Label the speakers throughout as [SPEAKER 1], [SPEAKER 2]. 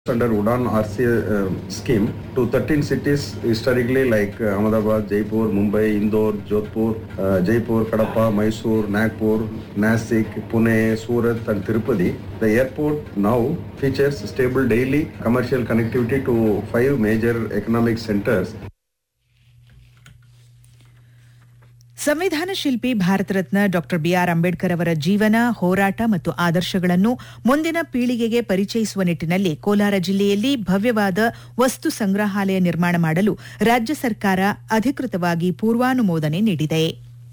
[SPEAKER 1] under Udan RCA um, scheme to 13 cities historically like uh, Ahmedabad, Jaipur, Mumbai, Indore, Jodhpur, uh, Jaipur, Kadapa, Mysore, Nagpur, Nasik, Pune, Surat and Tirupati. The airport now features stable daily commercial connectivity to five major economic centers
[SPEAKER 2] ಸಂವಿಧಾನ ಶಿಲ್ಪಿ Bharat Ratna doctor BR Ambedkar ಅವರ ಜೀವನ ಹೋರಾಟ ಮತ್ತು ಆದರ್ಶಗಳನ್ನು ಮುಂದಿನ ಪೀಳಿಗೆಗೆ ಪರಿಚಯಿಸುವ ನಿಟ್ಟಿನಲ್ಲಿ ಕೋಲಾರ ಜಿಲ್ಲೆಯಲ್ಲಿ ಭವ್ಯವಾದ ವಸ್ತು ಸಂಗ್ರಹಾಲಯ ನಿರ್ಮಾಣ ಮಾಡಲು ರಾಜ್ಯ ಸರ್ಕಾರ ಅಧಿಕೃತವಾಗಿ ಪೂರ್ವಾನುಮೋದನೆ ನೀಡಿದೆ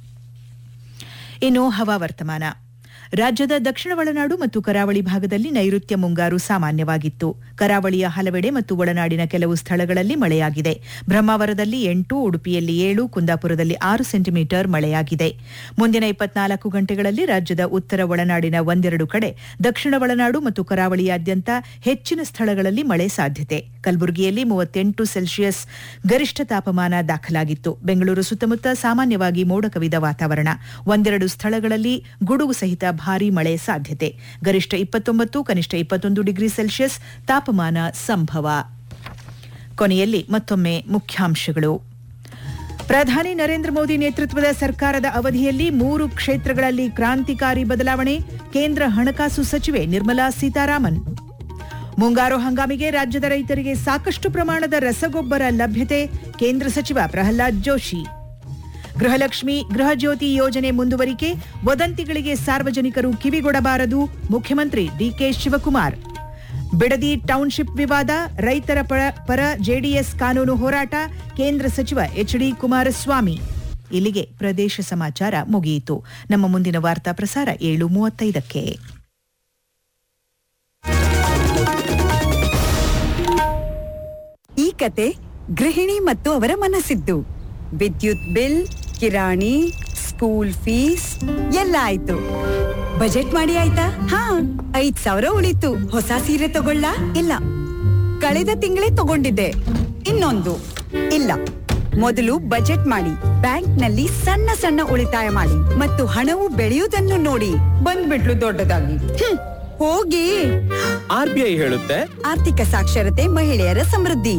[SPEAKER 2] ಇನ್ನು ಹವಾವರ್ತಮಾನ ರಾಜ್ಯದ ದಕ್ಷಿಣ ಒಳನಾಡು ಮತ್ತು ಕರಾವಳಿ ಭಾಗದಲ್ಲಿ ನೈಋತ್ಯ ಮುಂಗಾರು ಸಾಮಾನ್ಯವಾಗಿತ್ತು ಕರಾವಳಿಯ ಹಲವೆಡೆ ಮತ್ತು ಒಳನಾಡಿನ ಕೆಲವು ಸ್ಥಳಗಳಲ್ಲಿ ಮಳೆಯಾಗಿದೆ ಬ್ರಹ್ಮಾವರದಲ್ಲಿ ಎಂಟು ಉಡುಪಿಯಲ್ಲಿ ಏಳು ಕುಂದಾಪುರದಲ್ಲಿ ಆರು ಸೆಂಟಿಮೀಟರ್ ಮಳೆಯಾಗಿದೆ ಮುಂದಿನ ಇಪ್ಪತ್ನಾಲ್ಕು ಗಂಟೆಗಳಲ್ಲಿ ರಾಜ್ಯದ ಉತ್ತರ ಒಳನಾಡಿನ ಒಂದೆರಡು ಕಡೆ ದಕ್ಷಿಣ ಒಳನಾಡು ಮತ್ತು ಕರಾವಳಿಯಾದ್ಯಂತ ಹೆಚ್ಚಿನ ಸ್ಥಳಗಳಲ್ಲಿ ಮಳೆ ಸಾಧ್ಯತೆ ಕಲಬುರಗಿಯಲ್ಲಿ ಮೂವತ್ತೆಂಟು ಸೆಲ್ಸಿಯಸ್ ಗರಿಷ್ಠ ತಾಪಮಾನ ದಾಖಲಾಗಿತ್ತು ಬೆಂಗಳೂರು ಸುತ್ತಮುತ್ತ ಸಾಮಾನ್ಯವಾಗಿ ಮೋಡ ಕವಿದ ವಾತಾವರಣ ಒಂದೆರಡು ಸ್ಥಳಗಳಲ್ಲಿ ಗುಡುಗು ಸಹಿತ ಭಾರೀ ಮಳೆ ಸಾಧ್ಯತೆ ಗರಿಷ್ಠ ಇಪ್ಪತ್ತೊಂಬತ್ತು ಕನಿಷ್ಠ ಇಪ್ಪತ್ತೊಂದು ಡಿಗ್ರಿ ಸೆಲ್ಸಿಯಸ್ ತಾಪಮಾನ ಸಂಭವ ಕೊನೆಯಲ್ಲಿ ಮತ್ತೊಮ್ಮೆ ಮುಖ್ಯಾಂಶಗಳು ಪ್ರಧಾನಿ ನರೇಂದ್ರ ಮೋದಿ ನೇತೃತ್ವದ ಸರ್ಕಾರದ ಅವಧಿಯಲ್ಲಿ ಮೂರು ಕ್ಷೇತ್ರಗಳಲ್ಲಿ ಕ್ರಾಂತಿಕಾರಿ ಬದಲಾವಣೆ ಕೇಂದ್ರ ಹಣಕಾಸು ಸಚಿವೆ ನಿರ್ಮಲಾ ಸೀತಾರಾಮನ್ ಮುಂಗಾರು ಹಂಗಾಮಿಗೆ ರಾಜ್ಯದ ರೈತರಿಗೆ ಸಾಕಷ್ಟು ಪ್ರಮಾಣದ ರಸಗೊಬ್ಬರ ಲಭ್ಯತೆ ಕೇಂದ್ರ ಸಚಿವ ಪ್ರಹ್ಲಾದ್ ಜೋಶಿ ಗೃಹಲಕ್ಷ್ಮಿ ಗೃಹಜ್ಯೋತಿ ಯೋಜನೆ ಮುಂದುವರಿಕೆ ವದಂತಿಗಳಿಗೆ ಸಾರ್ವಜನಿಕರು ಕಿವಿಗೊಡಬಾರದು ಮುಖ್ಯಮಂತ್ರಿ ಡಿಕೆ ಶಿವಕುಮಾರ್ ಬಿಡದಿ ಟೌನ್ಶಿಪ್ ವಿವಾದ ರೈತರ ಪರ- ಪರ ಜೆಡಿಎಸ್ ಕಾನೂನು ಹೋರಾಟ ಕೇಂದ್ರ ಸಚಿವ ಎಚ್ಡಿ ಕುಮಾರಸ್ವಾಮಿ ಇಲ್ಲಿಗೆ ಪ್ರದೇಶ ಸಮಾಚಾರ ಮುಗಿಯಿತು ನಮ್ಮ ಮುಂದಿನ ವಾರ್ತಾ ಪ್ರಸಾರ ಏಳು ಮೂವತ್ತೈದಕ್ಕೆ
[SPEAKER 3] ಈ ಕತೆ ಗೃಹಿಣಿ ಮತ್ತು ಅವರ ಮನಸ್ಸಿದ್ದು ವಿದ್ಯುತ್ ಬಿಲ್ ಕಿರಾಣಿ ಸ್ಕೂಲ್ ಫೀಸ್ ಎಲ್ಲ ಆಯ್ತು ಬಜೆಟ್ ಮಾಡಿ ಆಯ್ತಾ ಹಾ ಐದ್ ಸಾವಿರ ಉಳಿತು ಹೊಸ ಸೀರೆ ತಗೊಳ್ಳ ಇಲ್ಲ ಕಳೆದ ತಿಂಗಳೇ ತಗೊಂಡಿದ್ದೆ ಇನ್ನೊಂದು ಇಲ್ಲ ಮೊದಲು ಬಜೆಟ್ ಮಾಡಿ ಬ್ಯಾಂಕ್ನಲ್ಲಿ ಸಣ್ಣ ಸಣ್ಣ ಉಳಿತಾಯ ಮಾಡಿ ಮತ್ತು ಹಣವು ಬೆಳೆಯುವುದನ್ನು ನೋಡಿ ಬಂದ್ಬಿಟ್ಲು ದೊಡ್ಡದಾಗಿ ಹ್ಮ್, ಹೋಗಿ
[SPEAKER 4] ಆರ್ ಬಿ ಐ ಹೇಳುತ್ತೆ
[SPEAKER 3] ಆರ್ಥಿಕ ಸಾಕ್ಷರತೆ ಮಹಿಳೆಯರ ಸಮೃದ್ಧಿ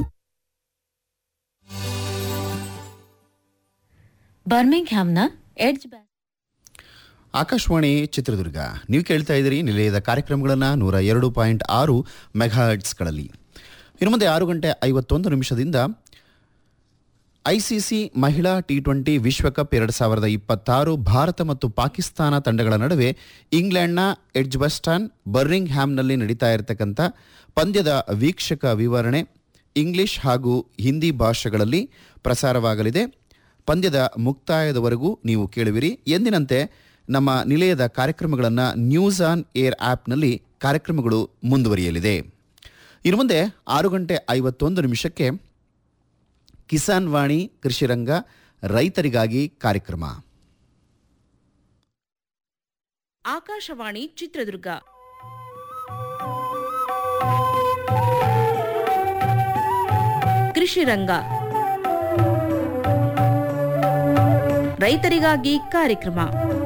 [SPEAKER 5] ಬರ್ಮಿಂಗ್ಹ್ಯಾಮ್ನ ಎಡ್ಜ್ ಬ್ಯಾಸ್
[SPEAKER 6] ಆಕಾಶವಾಣಿ ಚಿತ್ರದುರ್ಗ ನೀವು ಕೇಳ್ತಾ ಇದ್ದೀರಿ ನಿಲಯದ ಕಾರ್ಯಕ್ರಮಗಳನ್ನು ನೂರ ಎರಡು ಪಾಯಿಂಟ್ ಆರು ಮೆಗಾಹರ್ಟ್ಸ್ಗಳಲ್ಲಿ ಇನ್ನು ಮುಂದೆ ಆರು ಗಂಟೆ ಐವತ್ತೊಂದು ನಿಮಿಷದಿಂದ ಐಸಿಸಿ ಮಹಿಳಾ ಟಿ ಟ್ವೆಂಟಿ ವಿಶ್ವಕಪ್ ಎರಡು ಸಾವಿರದ ಇಪ್ಪತ್ತಾರು ಭಾರತ ಮತ್ತು ಪಾಕಿಸ್ತಾನ ತಂಡಗಳ ನಡುವೆ ಇಂಗ್ಲೆಂಡ್ನ ಎಡ್ಜ್ಬಸ್ಟಾನ್ ಬರ್ರಿಂಗ್ ಹ್ಯಾಮ್ನಲ್ಲಿ ನಡೀತಾ ಇರತಕ್ಕಂಥ ಪಂದ್ಯದ ವೀಕ್ಷಕ ವಿವರಣೆ ಇಂಗ್ಲಿಷ್ ಹಾಗೂ ಹಿಂದಿ ಭಾಷೆಗಳಲ್ಲಿ ಪ್ರಸಾರವಾಗಲಿದೆ ಪಂದ್ಯದ ಮುಕ್ತಾಯದವರೆಗೂ ನೀವು ಕೇಳುವಿರಿ ಎಂದಿನಂತೆ ನಮ್ಮ ನಿಲಯದ ಕಾರ್ಯಕ್ರಮಗಳನ್ನು ನ್ಯೂಸ್ ಆನ್ ಏರ್ ಆ್ಯಪ್ನಲ್ಲಿ ಕಾರ್ಯಕ್ರಮಗಳು ಮುಂದುವರಿಯಲಿದೆ ಇನ್ನು ಮುಂದೆ ಆರು ಗಂಟೆ ಐವತ್ತೊಂದು ನಿಮಿಷಕ್ಕೆ ಕಿಸಾನ್ ವಾಣಿ ಕೃಷಿರಂಗ ರೈತರಿಗಾಗಿ ಕಾರ್ಯಕ್ರಮ
[SPEAKER 7] ಆಕಾಶವಾಣಿ ಚಿತ್ರದುರ್ಗ ಕೃಷಿ ರಂಗ ರೈತರಿಗಾಗಿ ಕಾರ್ಯಕ್ರಮ